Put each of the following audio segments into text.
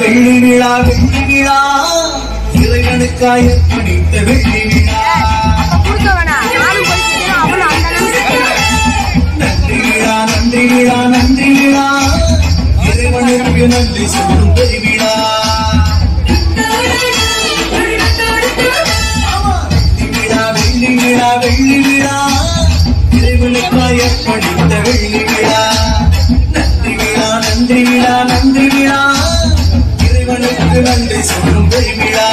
வெள்ளி விழா வெள்ளி விழா இறைவனுக்காய் பிடித்த வெள்ளி விழா கொடுக்க வேணாம் நானும் போய் அவனும் அந்த அளவுக்கு நன்றி விழா நன்றி விழா நன்றி விழா இறைவனுக்கு நன்றி சொல்லும் பெருவிழா வெள்ளி விழா வெள்ளி விழா வெள்ளி விழா இறைவனுக்காய் படித்த வெள்ளி விழா நன்றி விழா நன்றி விழா நன்றி விழா இறைவனுக்கு நன்றி சொல்லும் பெருவிழா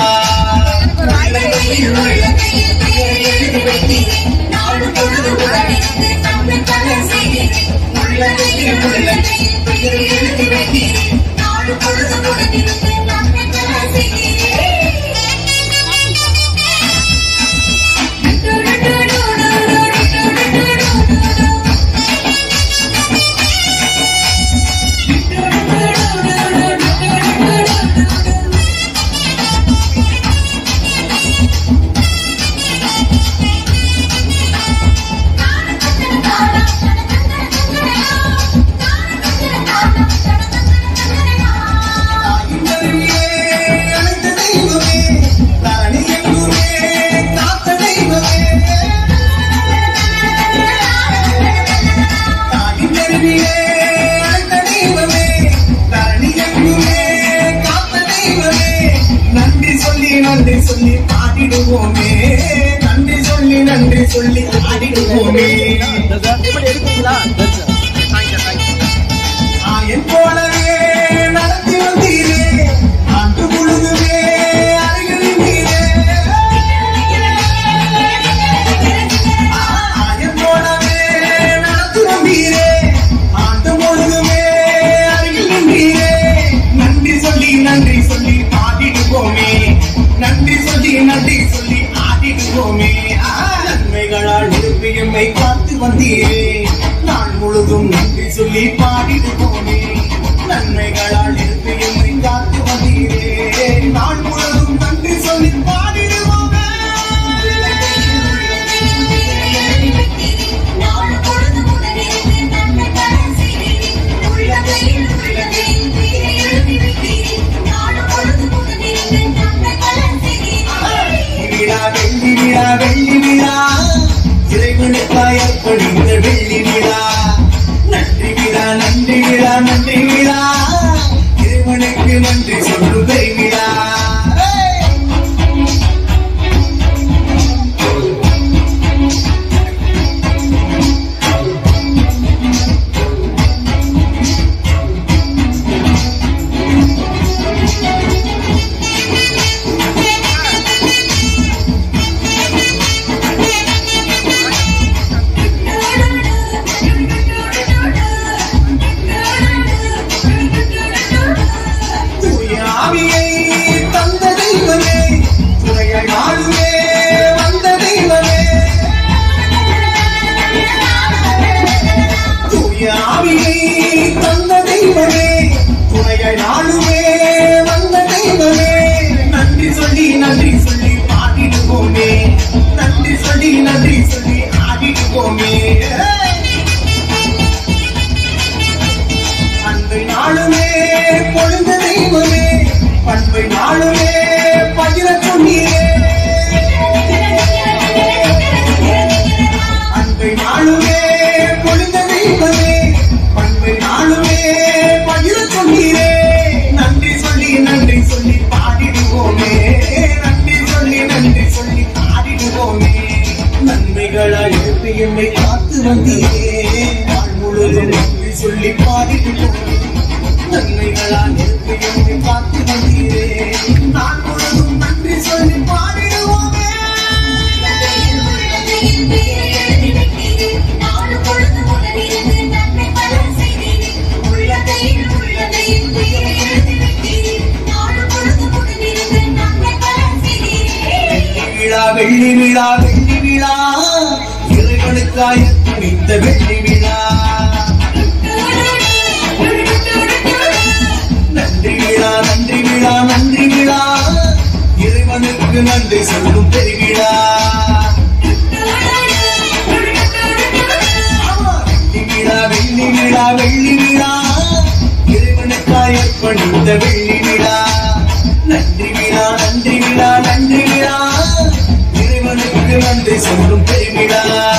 தாயினருமே, அனைத்த தெய்வமே, தரணி எங்குமே, காத்த தெய்வமே. தாயினருமே, அனைத்த தெய்வமே, தரணி எங்குமே, காத்த தெய்வமே. நன்றி சொல்லி நன்றி சொல்லி பாடிடுவோமே நன்றி சொல்லி நன்றி சொல்லி ஆடிடுவோமே ஆயன் போலவே நடத்தி வந்தீரே ஆண்டு முழுதுமே அருகில் நீரே ஆயன் போலவே நடத்தி வந்தீரே ஆண்டு முழுதுமே அருகில் நீரே நன்றி சொல்லி நன்றி சொல்லி பாடிடுவோமே நன்றி சொல்லி நன்றி சொல்லி ஆடிடுவோமே ஆ, நன்மைகளால் நிரப்பி எம்மை காத்து வந்தீரே நாள் முழுதும் நன்றி சொல்லி பாடிடுவோமே நன்மைகளால் நிரப்பி எம்மை காத்து வந்தீரே நாள் முழுதும் நன்றி சொல்லி பாடிடுவோமே விழா வெள்ளி விழா வெள்ளி விழா இறைவனுக்காய் அர்ப்பணித்த வெள்ளி விழா நன்றி விழா நன்றி விழா நன்றி விழா இறைவனுக்கு நன்றி சொல்லும் பெருவிழா தூய ஆவியை தந்த தெய்வமே துணையாய் வாழுமே வந்த தெய்வமே தூய ஆவியை தந்த தெய்வமே துணையாய் வாழுமே வந்த தெய்வமே நன்றி சொல்லி நன்றி சொல்லி பாடிடுவோமே நன்றி சொல்லி நன்றி சொல்லி ஆடிடுவோமே அன்பை நாளுமே பொழுந்த தெய்வமே பண்பை நாளுமே பகிர சொன்னீரே அன்பை நாளுமே பொழுந்த தெய்வமே பண்பை நாளுமே பகிர சொன்னீரே நன்றி சொல்லி நன்றி சொல்லி பாடிடுவோமே நன்றி சொல்லி நன்றி சொல்லி பாடிடுவோமே நன்மைகளால் எழுப்பி எம்மை காத்து வந்தீரே நாள் முழுவதும் நன்றி சொல்லி பாடிடுவோமே நன்மைகளால் எழுப்பி எம்மை காத்து வந்தீரே நாள் முழுவதும் நன்றி சொல்லி பாடிடுவோமே விழா வெள்ளி விழா வெள்ளி விழா இறைவனுக்காய் துணித்த வெள்ளி விழா நன்றி விழா நன்றி விழா நன்றி விழா இறைவனுக்கு நன்றி சொல்லும் பெருவிழா ஆமா, வெள்ளி விழா வெள்ளி விழா வெள்ளி விழா இறைவனுக்காய் அர்ப்பணித்த வெள்ளி விழா நன்றி விழா நன்றி விழா நன்றி விழா இறைவனுக்கு நன்றி சொல்லும் பெருவிழா